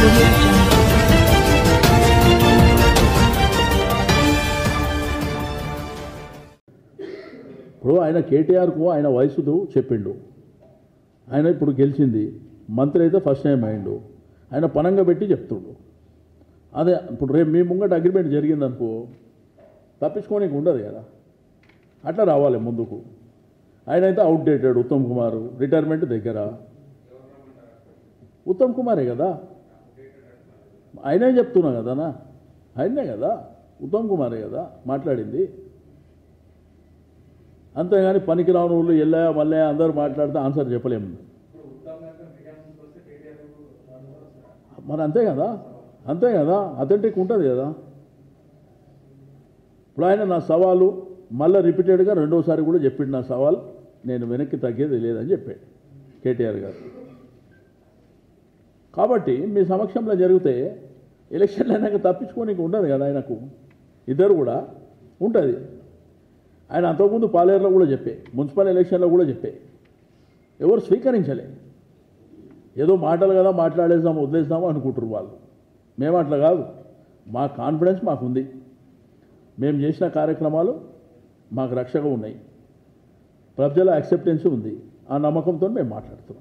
audio jungle. ఇప్పుడు ఆయన కేటీఆర్కు ఆయన వయసుతో చెప్పిండు ఆయన ఇప్పుడు గెలిచింది మంత్రి అయితే ఫస్ట్ టైం అయిండు ఆయన పనంగా పెట్టి చెప్తుండు అదే ఇప్పుడు రేపు మీ ముంగట అగ్రిమెంట్ జరిగిందనుకో తప్పించుకోనికి ఉండదు కదా అట్లా రావాలి ముందుకు ఆయన అయితే అవుట్డేటెడ్ ఉత్తమ్ కుమార్ రిటైర్మెంట్ దగ్గర ఉత్తమ్ కుమారే కదా ఆయనే చెప్తున్నా కదనా ఆయనే కదా ఉత్తమ్ కుమారే కదా మాట్లాడింది అంతేగాని పనికిరాని వాళ్ళు ఎల్లయా మళ్ళీ అందరూ మాట్లాడితే ఆన్సర్ చెప్పలేము మరి అంతే కదా అంతే కదా అథెంటిక్ ఉంటుంది కదా ఇప్పుడు ఆయన నా సవాలు మళ్ళీ రిపీటెడ్గా రెండోసారి కూడా చెప్పిండు నా సవాల్ నేను వెనక్కి తగ్గేది లేదని చెప్పాడు కేటీఆర్ గారు కాబట్టి మీ సమక్షంలో జరిగితే ఎలక్షన్లు అయినాక తప్పించుకోనికి ఉండదు కదా ఆయనకు ఇద్దరు కూడా ఉంటుంది ఆయన అంతకుముందు పాలేరులో కూడా చెప్పే మున్సిపల్ ఎలక్షన్లో కూడా చెప్పే ఎవరు స్వీకరించలే ఏదో మాటలు కదా మాట్లాడేద్దాం వదిలేద్దాము అనుకుంటారు వాళ్ళు మేము అట్లా కాదు మా కాన్ఫిడెన్స్ మాకుంది మేము చేసిన కార్యక్రమాలు మాకు రక్షగా ఉన్నాయి ప్రజల యాక్సెప్టెన్స్ ఉంది ఆ నమ్మకంతో మేము మాట్లాడుతున్నాం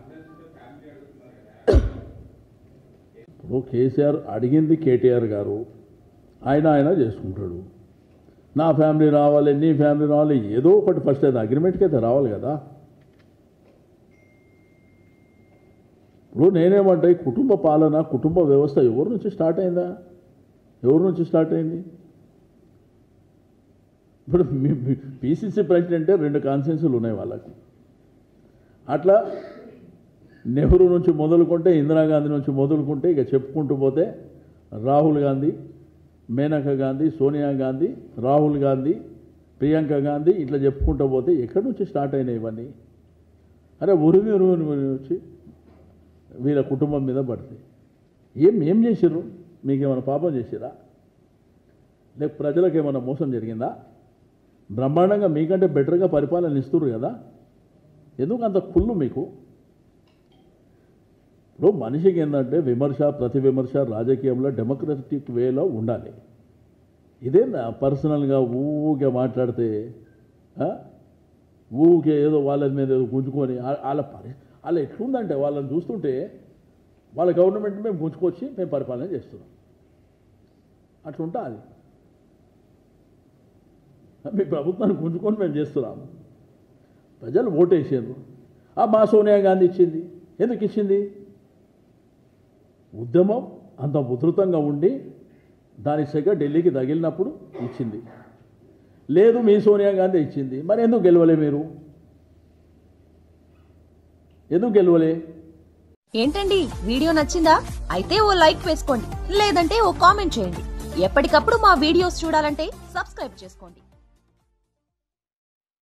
ఇప్పుడు కేసీఆర్ అడిగింది కేటీఆర్ గారు ఆయన ఆయన చేసుకుంటాడు నా ఫ్యామిలీ రావాలి నీ ఫ్యామిలీ రావాలి ఏదో ఒకటి ఫస్ట్ అయితే అగ్రిమెంట్కి అయితే రావాలి కదా ఇప్పుడు నేనేమంటే ఈ కుటుంబ పాలన కుటుంబ వ్యవస్థ ఎవరి నుంచి స్టార్ట్ అయిందా ఎవరి నుంచి స్టార్ట్ అయింది ఇప్పుడు పీసీసీ ప్రెసిడెంటే రెండు కాన్సెన్సులు ఉన్నాయి వాళ్ళకి అట్లా నెహ్రూ నుంచి మొదలుకుంటే ఇందిరాగాంధీ నుంచి మొదలుకుంటే ఇక చెప్పుకుంటూ పోతే రాహుల్ గాంధీ మేనకా గాంధీ సోనియా గాంధీ రాహుల్ గాంధీ ప్రియాంక గాంధీ ఇట్లా చెప్పుకుంటూ పోతే ఎక్కడి నుంచి స్టార్ట్ అయినాయి ఇవన్నీ అరే ఉరిమి ఉరిమి ఉరిమి వచ్చి వీళ్ళ కుటుంబం మీద పడుతుంది ఏం ఏం చేసిర్రు మీకేమైనా పాపం చేసిరా లేక ప్రజలకు ఏమైనా మోసం జరిగిందా బ్రహ్మాండంగా మీకంటే బెటర్గా పరిపాలన ఇస్తుర్రు కదా ఎందుకు అంత కుళ్ళు మీకు ఇప్పుడు మనిషికి ఏంటంటే విమర్శ ప్రతి విమర్శ రాజకీయంలో డెమోక్రటిక్ వేలో ఉండాలి ఇదే పర్సనల్గా ఊకే మాట్లాడితే ఆ? ఊకే ఏదో వాళ్ళ మీద ఏదో గుంజుకొని ఆ- వాళ్ళ పరి వాళ్ళ ఎట్లుందంటే వాళ్ళని చూస్తుంటే వాళ్ళ గవర్నమెంట్ మేము గుంజుకొచ్చి మేము పరిపాలన చేస్తున్నాం అట్లుంటా అది మీ ప్రభుత్వాన్ని గుంజుకొని మేము చేస్తున్నాము ప్రజలు ఓటేసారు ఆ మా సోనియా గాంధీ ఇచ్చింది ఎందుకు ఇచ్చింది ఉద్యమం అంత ఉధృతంగా ఉండి దాని సెగ ఢిల్లీకి తగిలినప్పుడు ఇచ్చింది లేదు మీ సోనియా గాంధీ ఇచ్చింది మరి ఎందుకు గెలవలే మీరు ఎందుకు గెలవలే ఏంటండి వీడియో నచ్చిందా అయితే ఓ లైక్ వేసుకోండి లేదంటే ఓ కామెంట్ చేయండి ఎప్పటికప్పుడు మా వీడియోస్ చూడాలంటే సబ్స్క్రైబ్ చేసుకోండి